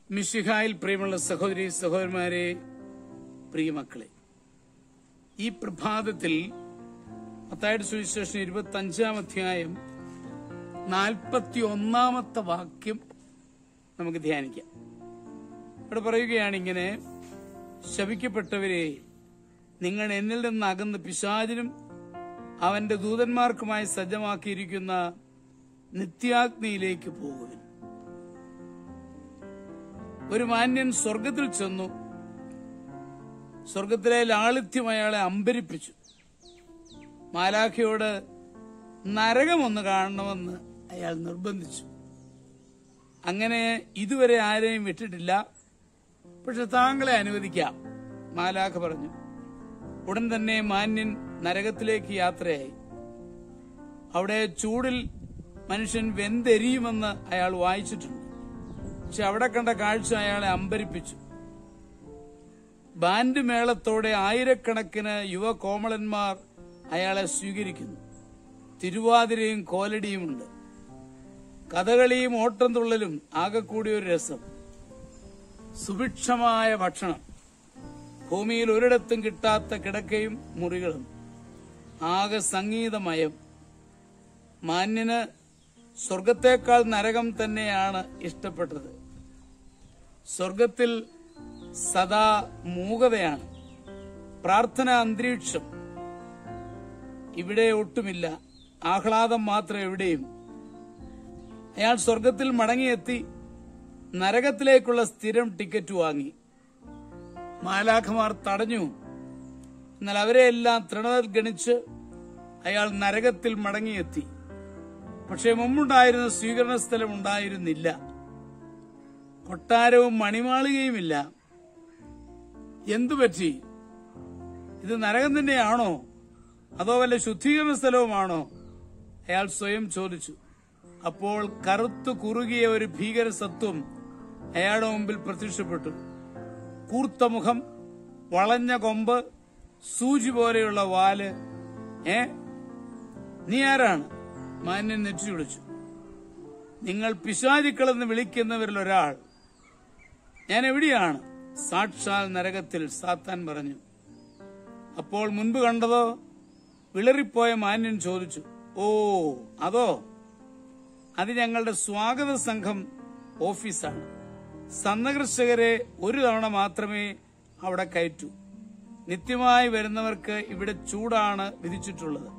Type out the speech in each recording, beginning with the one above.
മിഷിഹായിൽ പ്രിയമുള്ള സഹോദരി സഹോദരന്മാരെ പ്രിയമക്കളെ ഈ പ്രഭാതത്തിൽ മത്തായുടെ സുവിശേഷം ഇരുപത്തി അഞ്ചാം അധ്യായം നാൽപ്പത്തി ഒന്നാമത്തെ വാക്യം നമുക്ക് ധ്യാനിക്കാം ഇവിടെ പറയുകയാണ് ഇങ്ങനെ ശപിക്കപ്പെട്ടവരെ നിങ്ങൾ എന്നിൽ നിന്ന് അകന്ന് പിശാചിനും അവന്റെ ദൂതന്മാർക്കുമായി സജ്ജമാക്കിയിരിക്കുന്ന നിത്യാഗ്നിയിലേക്ക് പോകുവിൻ ഒരു മാന്യൻ സ്വർഗത്തിൽ ചെന്നു സ്വർഗത്തിലെ ലാളിത്യം അയാളെ അമ്പരിപ്പിച്ചു മാലാഖയോട് നരകമൊന്ന് കാണണമെന്ന് അയാൾ നിർബന്ധിച്ചു അങ്ങനെ ഇതുവരെ ആരെയും വിട്ടിട്ടില്ല പക്ഷെ താങ്കളെ അനുവദിക്കാം മാലാഖ പറഞ്ഞു ഉടൻ തന്നെ മാന്യൻ നരകത്തിലേക്ക് യാത്രയായി അവിടെ ചൂടിൽ മനുഷ്യൻ വെന്തെരിയുമെന്ന് അയാൾ വായിച്ചിട്ടുണ്ട് പക്ഷെ അവിടെ കണ്ട കാഴ്ച അയാളെ അമ്പരിപ്പിച്ചു ബാൻഡ് മേളത്തോടെ ആയിരക്കണക്കിന് യുവ കോമളന്മാർ അയാളെ സ്വീകരിക്കുന്നു തിരുവാതിരയും കോലടിയുമുണ്ട് കഥകളിയും ഓട്ടം തുള്ളലും ആകെ കൂടി ഒരു രസം സുഭിക്ഷമായ ഭക്ഷണം ഭൂമിയിൽ ഒരിടത്തും കിട്ടാത്ത കിടക്കയും മുറികളും ആകെ സംഗീതമയം മാന്യന് സ്വർഗത്തേക്കാൾ നരകം തന്നെയാണ് ഇഷ്ടപ്പെട്ടത് സ്വർഗത്തിൽ സദാ മൂകതയാണ് പ്രാർത്ഥന അന്തരീക്ഷം ഇവിടെ ഒട്ടുമില്ല ആഹ്ലാദം മാത്രം എവിടെയും അയാൾ സ്വർഗത്തിൽ മടങ്ങിയെത്തി നരകത്തിലേക്കുള്ള സ്ഥിരം ടിക്കറ്റ് വാങ്ങി മാലാഖമാർ തടഞ്ഞു എന്നാൽ അവരെയെല്ലാം തൃണവൽഗണിച്ച് അയാൾ നരകത്തിൽ മടങ്ങിയെത്തി പക്ഷെ മുമ്പുണ്ടായിരുന്ന സ്വീകരണ സ്ഥലം ഉണ്ടായിരുന്നില്ല കൊട്ടാരവും മണിമാളികയുമില്ല എന്തുപറ്റി ഇത് നരകം തന്നെയാണോ അതോ വല്ല ശുദ്ധീകരണ സ്ഥലവുമാണോ അയാൾ സ്വയം ചോദിച്ചു അപ്പോൾ കറുത്തു കുറുകിയ ഒരു ഭീകര സത്വം അയാളുടെ മുമ്പിൽ പ്രത്യക്ഷപ്പെട്ടു കൂർത്ത മുഖം വളഞ്ഞ കൊമ്പ് സൂചി പോലെയുള്ള വാല് ഏ നീ ആരാണ് മാന്യൻ നെറ്റി വിളിച്ചു നിങ്ങൾ പിശാചുക്കളെന്ന് വിളിക്കുന്നവരിൽ ഒരാൾ ഞാൻ എവിടെയാണ് സാക്ഷാൽ നരകത്തിൽ സാത്താൻ പറഞ്ഞു അപ്പോൾ മുൻപ് കണ്ടതോ വിളറിപ്പോയ മാന്യൻ ചോദിച്ചു ഓ അതോ അത് ഞങ്ങളുടെ സ്വാഗത സംഘം ഓഫീസാണ് സന്ദർശകരെ ഒരു തവണ മാത്രമേ അവിടെ കയറ്റൂ നിത്യമായി വരുന്നവർക്ക് ഇവിടെ ചൂടാണ് വിധിച്ചിട്ടുള്ളത്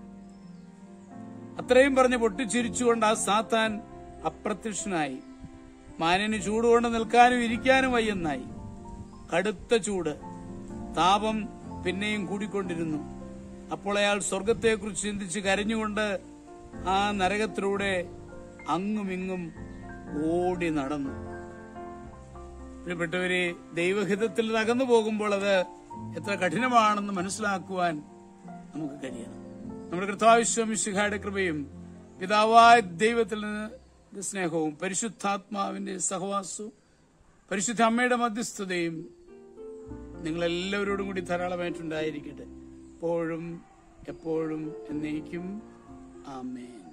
അത്രയും പറഞ്ഞ് പൊട്ടിച്ചിരിച്ചുകൊണ്ട് ആ സാത്താൻ അപ്രത്യക്ഷനായി മാനിന് ചൂടുകൊണ്ട് നിൽക്കാനും ഇരിക്കാനും വയ്യെന്നായി കടുത്ത ചൂട് താപം പിന്നെയും കൂടിക്കൊണ്ടിരുന്നു അപ്പോൾ അയാൾ സ്വർഗത്തെക്കുറിച്ച് ചിന്തിച്ച് കരഞ്ഞുകൊണ്ട് ആ നരകത്തിലൂടെ അങ്ങുമിങ്ങും ഓടി നടന്നു പ്രിയപ്പെട്ടവരെ ദൈവഹിതത്തിൽ നിന്ന് അകന്നു പോകുമ്പോൾ അത് എത്ര കഠിനമാണെന്ന് മനസ്സിലാക്കുവാൻ നമുക്ക് കഴിയണം നമ്മുടെ കർത്താവിശ്വമിശിഖയുടെ കൃപയും പിതാവായ ദൈവത്തിൽ നിന്ന് സ്നേഹവും പരിശുദ്ധാത്മാവിന്റെ സഹവാസവും പരിശുദ്ധ അമ്മയുടെ മധ്യസ്ഥതയും നിങ്ങളെല്ലാവരോടും കൂടി ധാരാളമായിട്ടുണ്ടായിരിക്കട്ടെ എപ്പോഴും എപ്പോഴും എന്നേക്കും ആമേൻ